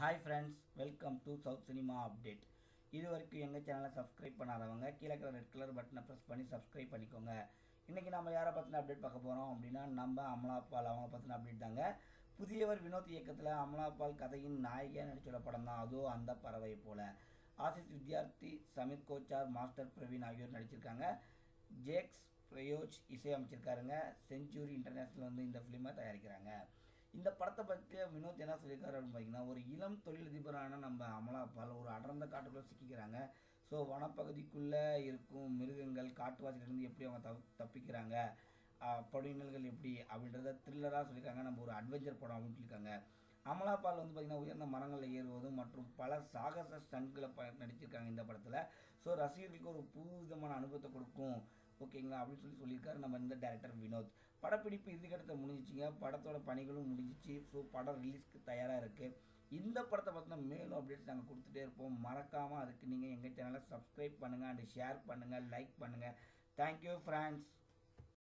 hi friends welcome to south cinema update இது வரைக்கும் எங்கள் சேனலை சப்ஸ்கிரைப் பண்ணாதவங்க கீழே இருக்கிற ரெட் கலர் பட்டனை ப்ரெஸ் பண்ணி சப்ஸ்கிரைப் பண்ணிக்கோங்க இன்றைக்கி நம்ம யாரை பற்றின அப்டேட் பார்க்க போகிறோம் அப்படின்னா நம்ம அமலாபால் அவங்க பற்றின அப்டேட் தாங்க புதியவர் வினோத் இயக்கத்தில் அமலாபால் கதையின் நாயகியாக நடிச்சுள்ள படம் தான் அதோ அந்த பறவை போல ஆசிஸ் வித்யார்த்தி சமித் கோச்சார் மாஸ்டர் பிரவீன் ஆகியோர் நடிச்சிருக்காங்க ஜேக்ஸ் பிரயோஜ் இசையமைச்சிருக்காருங்க செஞ்சுரி இன்டர்நேஷ்னல் வந்து இந்த ஃபிலிமை தயாரிக்கிறாங்க இந்த படத்தை பற்றி வினோத் என்ன சொல்லியிருக்காரு அப்படின்னு பார்த்தீங்கன்னா ஒரு இளம் தொழிலதிபரான நம்ம அமலாபால் ஒரு அடர்ந்த காட்டுக்குள்ளே சிக்கிக்கிறாங்க ஸோ வனப்பகுதிக்குள்ளே இருக்கும் மிருகங்கள் காட்டுவாசிலிருந்து எப்படி அவங்க தப் தப்பிக்கிறாங்க படிநிலைகள் எப்படி அப்படின்றத த்ரில்லராக சொல்லியிருக்காங்க நம்ம ஒரு அட்வென்ச்சர் படம் அப்படின்னு சொல்லியிருக்காங்க அமலாபால் வந்து பார்த்திங்கன்னா உயர்ந்த மரங்களில் ஏறுவது மற்றும் பல சாகச ஸ்டண்ட்களை ப நடிச்சிருக்காங்க இந்த படத்தில் ஸோ ரசிகர்களுக்கு ஒரு புது விதமான அனுபவத்தை கொடுக்கும் ஓகேங்களா அப்படின்னு சொல்லி சொல்லியிருக்காரு நம்ம இந்த டேரக்டர் வினோத் படப்பிடிப்பு இறுதிக்கட்டத்தை முடிஞ்சிச்சிங்க படத்தோட பணிகளும் முடிஞ்சிச்சு ஸோ படம் ரிலீஸ்க்கு தயாராக இருக்குது இந்த படத்தை பற்றின மேலும் அப்டேட்ஸ் நாங்கள் கொடுத்துட்டே இருப்போம் மறக்காமல் அதுக்கு நீங்கள் எங்கள் சேனலை சப்ஸ்கிரைப் பண்ணுங்கள் அண்ட் ஷேர் பண்ணுங்கள் லைக் பண்ணுங்கள் தேங்க்யூ ஃப்ரெண்ட்ஸ்